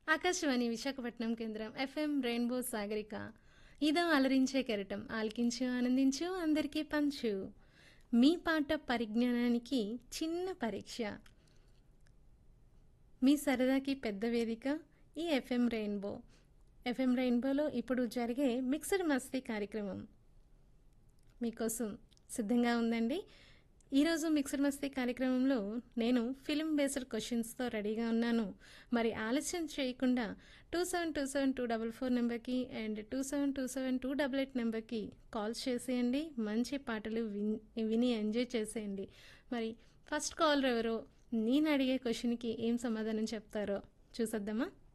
ఆకాశవాణి విశాఖపట్నం కేంద్రం FM rainbow Sagarika ఇదో అలరించే కెరటం ఆలకించు ఆనందించు అందరికీ పంచు మీ పాట పరిజ్ఞానానికి చిన్న పరీక్ష మీ సరదాకి పెద్ద వేదిక ఈ ఎఫ్ఎం రెయిన్బో ఎఫ్ఎం రెయిన్బోలో ఇప్పుడు జరిగే మిక్స్డ్ మస్తీ కార్యక్రమం మీకోసం సిద్ధంగా ఉందండి ఈరోజు మిక్సర్ మస్తీ కార్యక్రమంలో నేను ఫిలిం బేస్డ్ క్వశ్చన్స్తో రెడీగా ఉన్నాను మరి ఆలస్యం చేయకుండా two seven two seven two double four నెంబర్కి and two seven two seven two double eight నెంబర్కి కాల్స్ చేసేయండి మంచి పాటలు విన్ విని ఎంజాయ్ చేసేయండి మరి ఫస్ట్ కాలర్ ఎవరో నేను అడిగే క్వశ్చన్కి ఏం సమాధానం చెప్తారో చూసొద్దామా